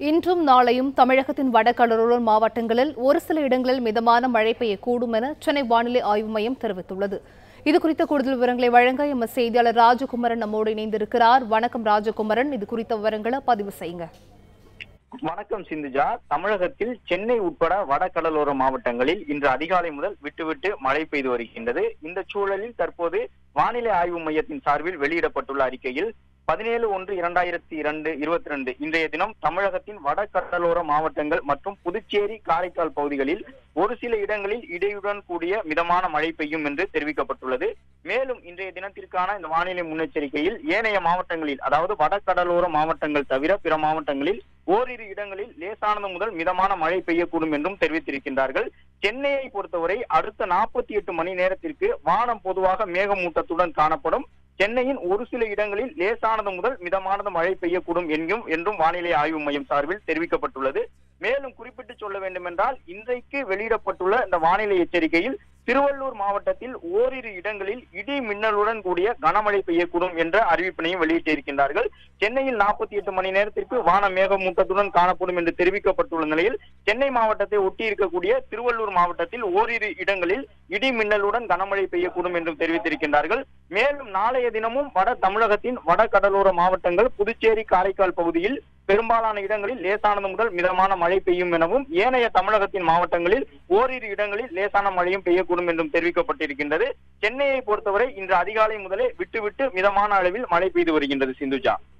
இன்றும் நாளையும் தமிழகத்தின் வடகடலோர மாவட்டங்களில் ஒரு சில இடங்களில் மிதமான மழை பெய்யக்கூடும் என சென்னை வானிலை ஆய்வு மையம் தெரிவித்துள்ளது இது குறித்த கூடுதல் விவரங்களை வழங்க எமது செய்தியாளர் ராஜகுமரன் நம்மோடு இணைந்திருக்கிறார் வணக்கம் ராஜகுமரன் இது குறித்த விவரங்களை பதிவு செய்யுங்க வணக்கம் சிந்துஜா தமிழகத்தில் சென்னை உட்பட வடகடலோர மாவட்டங்களில் இன்று அதிகாலை முதல் விட்டுவிட்டு மழை பெய்து வருகின்றது இந்த சூழலில் தற்போது வானிலை ஆய்வு மையத்தின் சார்பில் வெளியிடப்பட்டுள்ள அறிக்கையில் பதினேழு ஒன்று இரண்டாயிரத்தி இரண்டு இருபத்தி ரெண்டு இன்றைய தினம் தமிழகத்தின் வடகடலோர மாவட்டங்கள் மற்றும் புதுச்சேரி காரைக்கால் பகுதிகளில் ஒரு சில இடங்களில் இடையுடன் கூடிய மிதமான மழை பெய்யும் என்று தெரிவிக்கப்பட்டுள்ளது மேலும் இன்றைய தினத்திற்கான இந்த வானிலை முன்னெச்சரிக்கையில் ஏனைய மாவட்டங்களில் அதாவது வடகடலோர மாவட்டங்கள் தவிர பிற மாவட்டங்களில் ஓரிரு இடங்களில் லேசானது முதல் மிதமான மழை பெய்யக்கூடும் என்றும் தெரிவித்திருக்கின்றார்கள் சென்னையை பொறுத்தவரை அடுத்த நாற்பத்தி எட்டு மணி நேரத்திற்கு வானம் பொதுவாக மேகமூட்டத்துடன் காணப்படும் சென்னையின் ஒரு சில இடங்களில் லேசானது முதல் மிதமானது மழை பெய்யக்கூடும் என்கும் என்றும் வானிலை ஆய்வு மையம் சார்பில் தெரிவிக்கப்பட்டுள்ளது மேலும் குறிப்பிட்டு சொல்ல வேண்டும் என்றால் இன்றைக்கு வெளியிடப்பட்டுள்ள இந்த வானிலை எச்சரிக்கையில் திருவள்ளூர் மாவட்டத்தில் ஓரிரு இடங்களில் இடி மின்னலுடன் கூடிய கனமழை பெய்யக்கூடும் என்ற அறிவிப்பினையும் வெளியிட்டிருக்கின்றார்கள் சென்னையில் நாற்பத்தி எட்டு மணி நேரத்திற்கு வான மேகமூட்டத்துடன் காணப்படும் என்று தெரிவிக்கப்பட்டுள்ள நிலையில் சென்னை மாவட்டத்தை ஒட்டி இருக்கக்கூடிய திருவள்ளூர் மாவட்டத்தில் ஓரிரு இடங்களில் இடி மின்னலுடன் கனமழை பெய்யக்கூடும் என்றும் தெரிவித்திருக்கின்றார்கள் மேலும் நாளைய தினமும் வட தமிழகத்தின் வட கடலோர மாவட்டங்கள் புதுச்சேரி காரைக்கால் பகுதியில் பெரும்பாலான இடங்களில் லேசானது முதல் மிதமான மழை பெய்யும் எனவும் ஏனைய தமிழகத்தின் மாவட்டங்களில் ஓரிரு இடங்களில் லேசான மழையும் பெய்யக்கூடும் என்றும் தெரிவிக்கப்பட்டிருக்கின்றது சென்னையை பொறுத்தவரை இன்று அதிகாலை முதலே விட்டுவிட்டு மிதமான அளவில் மழை பெய்து வருகின்றது சிந்துஜா